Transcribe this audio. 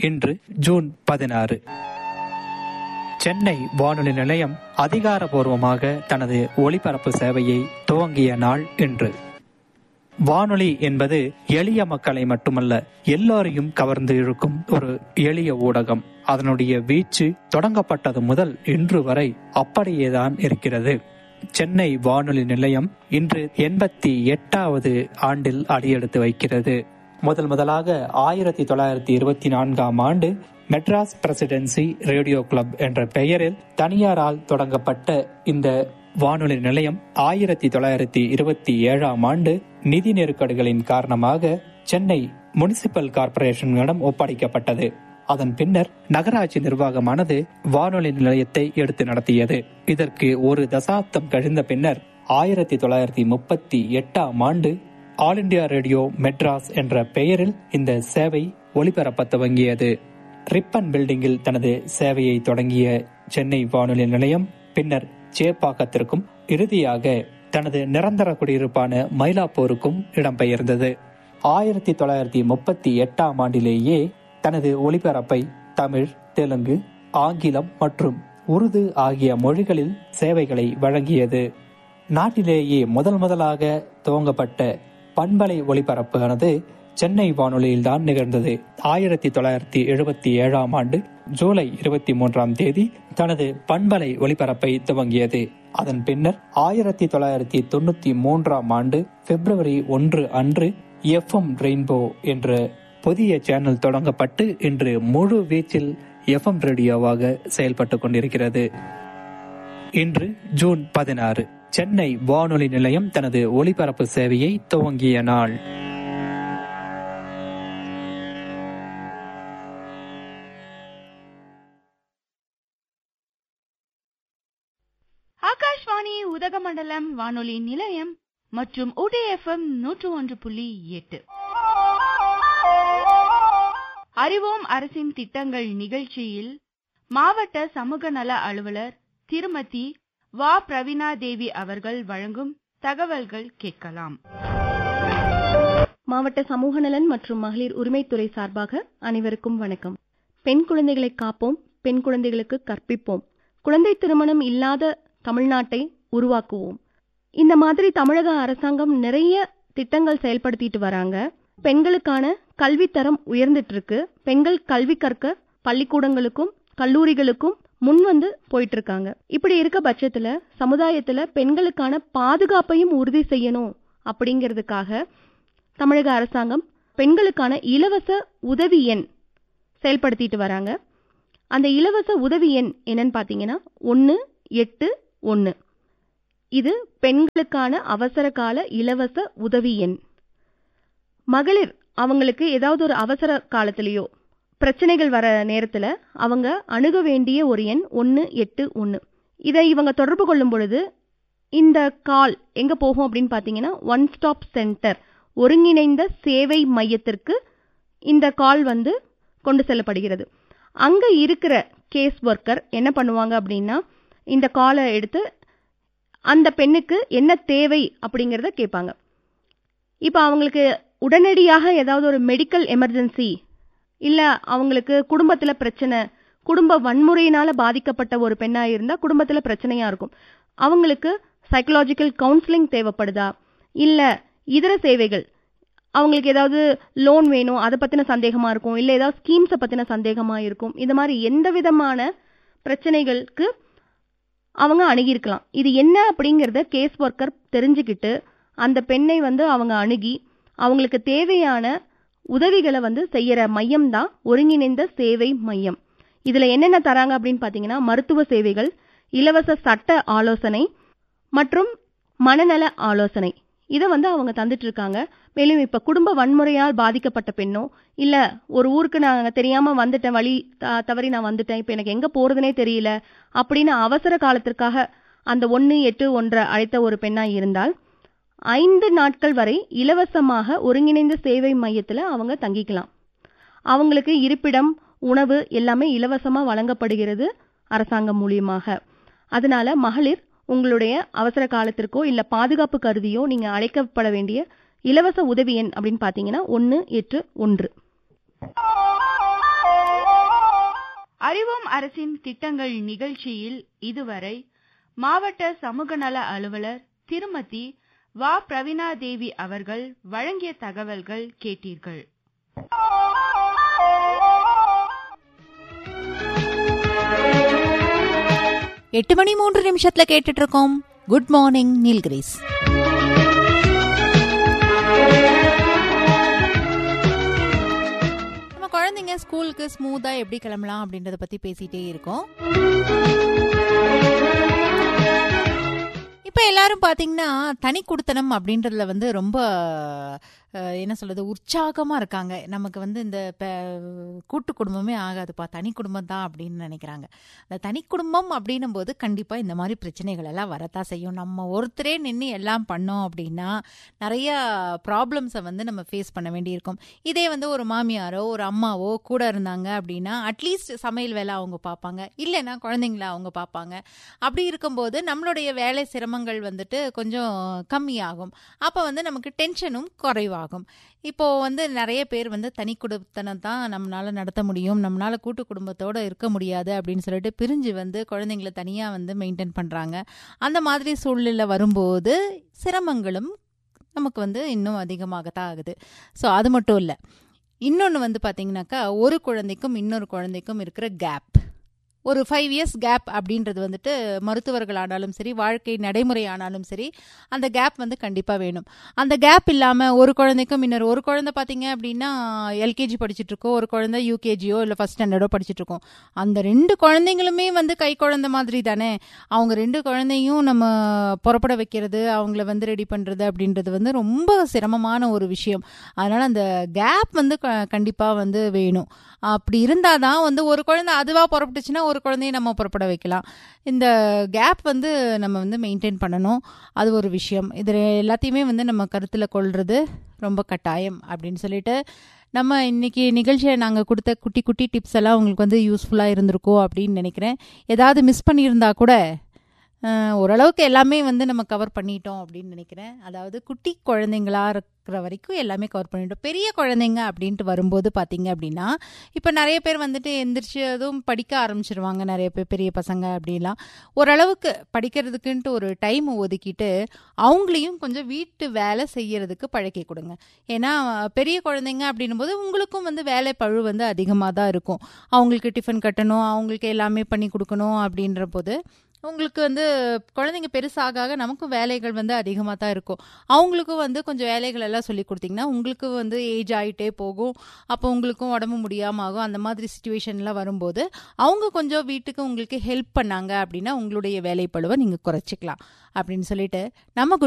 இன்று ஜூன் பதினாறு சென்னை வானொலி நிலையம் அதிகாரபூர்வமாக தனது ஒளிபரப்பு சேவையை துவங்கிய நாள் இன்று வானொலி என்பது எளிய மக்களை மட்டுமல்ல எல்லோரையும் கவர்ந்து இழுக்கும் ஒரு எளிய ஊடகம் அதனுடைய வீச்சு தொடங்கப்பட்டது முதல் இன்று வரை அப்படியேதான் இருக்கிறது சென்னை வானொலி நிலையம் இன்று எண்பத்தி எட்டாவது ஆண்டில் அடியெடுத்து வைக்கிறது முதல் முதலாக ஆயிரத்தி தொள்ளாயிரத்தி இருபத்தி நான்காம் ஆண்டு மெட்ராஸ் பிரசிடென்சி ரேடியோ கிளப் என்ற பெயரில் தனியாரால் தொடங்கப்பட்ட இந்த வானொலி நிலையம் ஆயிரத்தி தொள்ளாயிரத்தி இருபத்தி ஏழாம் ஆண்டு நிதி நெருக்கடிகளின் காரணமாக சென்னை முனிசிபல் கார்ப்பரேஷனிடம் ஒப்படைக்கப்பட்டது அதன் பின்னர் நகராட்சி நிர்வாகமானது வானொலி நிலையத்தை எடுத்து நடத்தியது இதற்கு ஒரு தசாப்தம் கழிந்த பின்னர் ஆயிரத்தி தொள்ளாயிரத்தி முப்பத்தி எட்டாம் ஆண்டு ஆல் இண்டியா ரேடியோ மெட்ராஸ் என்ற பெயரில் இந்த சேவை ஒளிபரப்ப துவங்கியது ரிப்பன் பில்டிங்கில் தனது சேவையை தொடங்கிய சென்னை வானொலி நிலையம் பின்னர் சேப்பாக்கத்திற்கும் இறுதியாக தனது நிரந்தர குடியிருப்பான மயிலாப்பூருக்கும் இடம்பெயர்ந்தது ஆயிரத்தி தொள்ளாயிரத்தி முப்பத்தி எட்டாம் ஆண்டிலேயே தனது ஒளிபரப்பை தமிழ் தெலுங்கு ஆங்கிலம் மற்றும் உருது ஆகிய மொழிகளில் சேவைகளை வழங்கியது நாட்டிலேயே முதல் முதலாக துவங்கப்பட்ட பண்பலை ஒளிபரப்பானது சென்னை வானொலியில்தான் நிகழ்ந்தது ஆயிரத்தி தொள்ளாயிரத்தி எழுபத்தி ஏழாம் ஆண்டு ஜூலை இருபத்தி மூன்றாம் தேதி தனது பண்பலை ஒளிபரப்பை துவங்கியது அதன் பின்னர் ஆயிரத்தி தொள்ளாயிரத்தி தொண்ணூத்தி மூன்றாம் ஆண்டு பிப்ரவரி ஒன்று அன்று எஃப் எம் ரெயின்போ என்ற புதிய சேனல் தொடங்கப்பட்டு இன்று முழு வீச்சில் எஃப் எம் ரேடியோவாக செயல்பட்டு கொண்டிருக்கிறது இன்று ஜூன் பதினாறு சென்னை வானொலி நிலையம் தனது ஒளிபரப்பு சேவையை துவங்கிய நாள் ஆகாஷ்வாணி உதகமண்டலம் வானொலி நிலையம் மற்றும் உடிஎஃப்எம் நூற்று ஒன்று புள்ளி எட்டு அறிவோம் அரசின் திட்டங்கள் நிகழ்ச்சியில் மாவட்ட சமூக நல அலுவலர் திருமதி வா பிரவீணா தேவி அவர்கள் வழங்கும் தகவல்கள் கேட்கலாம் மாவட்ட சமூக நலன் மற்றும் மகளிர் உரிமைத்துறை சார்பாக அனைவருக்கும் வணக்கம் பெண் குழந்தைகளை காப்போம் பெண் குழந்தைகளுக்கு கற்பிப்போம் குழந்தை திருமணம் இல்லாத தமிழ்நாட்டை உருவாக்குவோம் இந்த மாதிரி தமிழக அரசாங்கம் நிறைய திட்டங்கள் செயல்படுத்திட்டு வராங்க பெண்களுக்கான கல்வித்தரம் உயர்ந்துட்டு இருக்கு பெண்கள் கல்வி கற்க பள்ளிக்கூடங்களுக்கும் கல்லூரிகளுக்கும் முன் வந்து போயிட்டு இருக்காங்க இப்படி இருக்க பட்சத்துல சமுதாயத்துல பெண்களுக்கான பாதுகாப்பையும் உறுதி செய்யணும் அப்படிங்கிறதுக்காக தமிழக அரசாங்கம் பெண்களுக்கான இலவச உதவி எண் செயல்படுத்திட்டு வராங்க அந்த இலவச உதவி எண் என்னன்னு பாத்தீங்கன்னா ஒன்னு எட்டு ஒன்னு இது பெண்களுக்கான அவசர கால இலவச உதவி எண் மகளிர் அவங்களுக்கு ஏதாவது ஒரு அவசர காலத்திலேயோ பிரச்சனைகள் வர நேரத்துல அவங்க அணுக வேண்டிய ஒரு எண் ஒன்னு எட்டு ஒன்னு இதை இவங்க தொடர்பு கொள்ளும் பொழுது இந்த கால் எங்க போகும் அப்படின்னு பாத்தீங்கன்னா ஒன் ஸ்டாப் சென்டர் ஒருங்கிணைந்த சேவை மையத்திற்கு இந்த கால் வந்து கொண்டு செல்லப்படுகிறது அங்க இருக்கிற கேஸ் ஒர்க்கர் என்ன பண்ணுவாங்க அப்படின்னா இந்த காலை எடுத்து அந்த பெண்ணுக்கு என்ன தேவை அப்படிங்கறத கேட்பாங்க இப்போ அவங்களுக்கு உடனடியாக ஏதாவது ஒரு மெடிக்கல் எமர்ஜென்சி இல்ல அவங்களுக்கு குடும்பத்துல பிரச்சனை குடும்ப வன்முறையினால பாதிக்கப்பட்ட ஒரு பெண்ணா இருந்தா குடும்பத்துல பிரச்சனையா இருக்கும் அவங்களுக்கு சைக்கலாஜிக்கல் கவுன்சிலிங் தேவைப்படுதா இல்ல இதர சேவைகள் அவங்களுக்கு ஏதாவது லோன் வேணும் அதை பத்தின சந்தேகமா இருக்கும் இல்ல ஏதாவது ஸ்கீம்ஸை பத்தின சந்தேகமா இருக்கும் இந்த மாதிரி எந்த விதமான பிரச்சனைகளுக்கு அவங்க அணுகியிருக்கலாம் இது என்ன அப்படிங்கறத கேஸ் ஒர்க்கர் தெரிஞ்சுக்கிட்டு அந்த பெண்ணை வந்து அவங்க அணுகி அவங்களுக்கு தேவையான உதவிகளை வந்து செய்யற மையம் தான் ஒருங்கிணைந்த சேவை மையம் இதுல என்னென்ன தராங்க அப்படின்னு பாத்தீங்கன்னா மருத்துவ சேவைகள் இலவச சட்ட ஆலோசனை மற்றும் மனநல ஆலோசனை இதை வந்து அவங்க தந்துட்டு இருக்காங்க மேலும் இப்ப குடும்ப வன்முறையால் பாதிக்கப்பட்ட பெண்ணோ இல்ல ஒரு ஊருக்கு நான் தெரியாம வந்துட்டேன் வழி த- தவறி நான் வந்துட்டேன் இப்ப எனக்கு எங்க போறதுனே தெரியல அப்படின்னு அவசர காலத்திற்காக அந்த ஒன்னு எட்டு ஒன்றை அழைத்த ஒரு பெண்ணா இருந்தால் ஐந்து நாட்கள் வரை இலவசமாக ஒருங்கிணைந்த சேவை மையத்துல அவங்க தங்கிக்கலாம் அவங்களுக்கு இருப்பிடம் உணவு எல்லாமே இலவசமா வழங்கப்படுகிறது அரசாங்கம் மூலியமாக அதனால மகளிர் உங்களுடைய அவசர காலத்திற்கோ இல்ல பாதுகாப்பு கருதியோ நீங்க அழைக்கப்பட வேண்டிய இலவச உதவி எண் அப்படின்னு பாத்தீங்கன்னா ஒன்னு எட்டு ஒன்று அறிவோம் அரசின் திட்டங்கள் நிகழ்ச்சியில் இதுவரை மாவட்ட சமூக நல அலுவலர் திருமதி வா பிரவீணா தேவி அவர்கள் வழங்கிய தகவல்கள் கேட்டீர்கள் எட்டு மணி மூன்று நிமிஷத்துல கேட்டுட்டு இருக்கோம் குட் மார்னிங் நீல்கிரிஸ் நம்ம குழந்தைங்க ஸ்கூலுக்கு ஸ்மூத்தா எப்படி கிளம்பலாம் அப்படின்றத பத்தி பேசிட்டே இருக்கோம் இப்போ எல்லாரும் பார்த்தீங்கன்னா தனி குடுத்தனம் அப்படின்றதுல வந்து ரொம்ப அஹ், என்ன சொல்றது உற்சாகமா இருக்காங்க நமக்கு வந்து இந்த ப- கூட்டு குடும்பமே ஆகாதுப்பா தனி குடும்பம் தான் அப்படின்னு நினைக்கிறாங்க அந்த தனி குடும்பம் அப்படின்னும் போது கண்டிப்பா இந்த மாதிரி பிரச்சனைகள் எல்லாம் வரத்தான் செய்யும் நம்ம ஒருத்தரே நின்று எல்லாம் பண்ணோம் அப்படின்னா நிறைய ப்ராப்ளம்ஸை வந்து நம்ம ஃபேஸ் பண்ண வேண்டியிருக்கும் இதே வந்து ஒரு மாமியாரோ ஒரு அம்மாவோ கூட இருந்தாங்க அப்படின்னா அட்லீஸ்ட் சமையல் வேலை அவங்க பார்ப்பாங்க இல்லைன்னா குழந்தைங்கள அவங்க பார்ப்பாங்க அப்படி இருக்கும்போது நம்மளுடைய வேலை சிரமங்கள் வந்துட்டு கொஞ்சம் கம்மியாகும் அப்போ வந்து நமக்கு டென்ஷனும் குறைவாகும் இப்போ வந்து நிறைய பேர் வந்து தனி குடும்பத்தனம் தான் நம்மளால நடத்த முடியும் நம்மளால கூட்டு குடும்பத்தோட இருக்க முடியாது அப்படின்னு சொல்லிட்டு பிரிஞ்சு வந்து குழந்தைங்களை தனியா வந்து மெயின்டைன் பண்றாங்க அந்த மாதிரி சூழ்நிலை வரும்போது சிரமங்களும் நமக்கு வந்து இன்னும் அதிகமாகத்தான் ஆகுது ஸோ அது மட்டும் இல்லை இன்னொன்று வந்து பார்த்தீங்கன்னாக்கா ஒரு குழந்தைக்கும் இன்னொரு குழந்தைக்கும் இருக்கிற கேப் ஒரு ஃபைவ் இயர்ஸ் கேப் அப்படின்றது வந்துட்டு மருத்துவர்கள் ஆனாலும் சரி வாழ்க்கை நடைமுறை ஆனாலும் சரி அந்த கேப் வந்து கண்டிப்பாக வேணும் அந்த கேப் இல்லாமல் ஒரு குழந்தைக்கும் இன்னொரு ஒரு குழந்தை பார்த்தீங்க அப்படின்னா எல்கேஜி படிச்சுட்டு இருக்கோம் ஒரு குழந்தை யூகேஜியோ இல்லை ஃபஸ்ட் ஸ்டாண்டர்டோ படிச்சுட்டு இருக்கோம் அந்த ரெண்டு குழந்தைங்களுமே வந்து கை குழந்தை மாதிரி தானே அவங்க ரெண்டு குழந்தையும் நம்ம புறப்பட வைக்கிறது அவங்கள வந்து ரெடி பண்ணுறது அப்படின்றது வந்து ரொம்ப சிரமமான ஒரு விஷயம் அதனால் அந்த கேப் வந்து கண்டிப்பாக வந்து வேணும் அப்படி இருந்தால் தான் வந்து ஒரு குழந்தை அதுவாக புறப்பட்டுச்சுன்னா ஒரு குழந்தைய நம்ம புறப்பட வைக்கலாம் இந்த கேப் வந்து நம்ம வந்து மெயின்டைன் பண்ணணும் அது ஒரு விஷயம் இது எல்லாத்தையுமே வந்து நம்ம கருத்தில் கொள்வது ரொம்ப கட்டாயம் அப்படின்னு சொல்லிட்டு நம்ம இன்னைக்கு நிகழ்ச்சியை நாங்கள் கொடுத்த குட்டி குட்டி டிப்ஸ் எல்லாம் உங்களுக்கு வந்து யூஸ்ஃபுல்லாக இருந்திருக்கோ அப்படின்னு நினைக்கிறேன் ஏதாவது மிஸ் பண்ணியிருந்தா கூட அஹ், ஓரளவுக்கு எல்லாமே வந்து நம்ம கவர் பண்ணிட்டோம் அப்படின்னு நினைக்கிறேன் அதாவது குட்டி குழந்தைங்களா இருக்கிற வரைக்கும் எல்லாமே கவர் பண்ணிட்டோம் பெரிய குழந்தைங்க அப்படின்ட்டு வரும்போது பார்த்தீங்க அப்படின்னா இப்போ நிறைய பேர் வந்துட்டு எந்திரிச்சு அதுவும் படிக்க ஆரம்பிச்சிருவாங்க நிறைய பேர் பெரிய பசங்க அப்படிலாம் ஓரளவுக்கு படிக்கிறதுக்குன்ட்டு ஒரு டைம் ஒதுக்கிட்டு அவங்களையும் கொஞ்சம் வீட்டு வேலை செய்யறதுக்கு பழக்கி கொடுங்க ஏன்னா பெரிய குழந்தைங்க அப்படின்னும் போது உங்களுக்கும் வந்து வேலை பழு வந்து அதிகமாக தான் இருக்கும் அவங்களுக்கு டிஃபன் கட்டணும் அவங்களுக்கு எல்லாமே பண்ணி கொடுக்கணும் அப்படின்ற போது உங்களுக்கு வந்து குழந்தைங்க பெருசாக ஆக நமக்கும் வேலைகள் வந்து அதிகமாக தான் இருக்கும் அவங்களுக்கும் வந்து கொஞ்சம் வேலைகள் எல்லாம் சொல்லி கொடுத்தீங்கன்னா உங்களுக்கு வந்து ஏஜ் ஆகிட்டே போகும் அப்போ உங்களுக்கும் உடம்பு முடியாமல் ஆகும் அந்த மாதிரி சுச்சுவேஷன்லாம் வரும்போது அவங்க கொஞ்சம் வீட்டுக்கு உங்களுக்கு ஹெல்ப் பண்ணாங்க அப்படின்னா உங்களுடைய வேலைப்பழுவை நீங்கள் குறைச்சிக்கலாம் அப்படின்னு சொல்லிட்டு நம்ம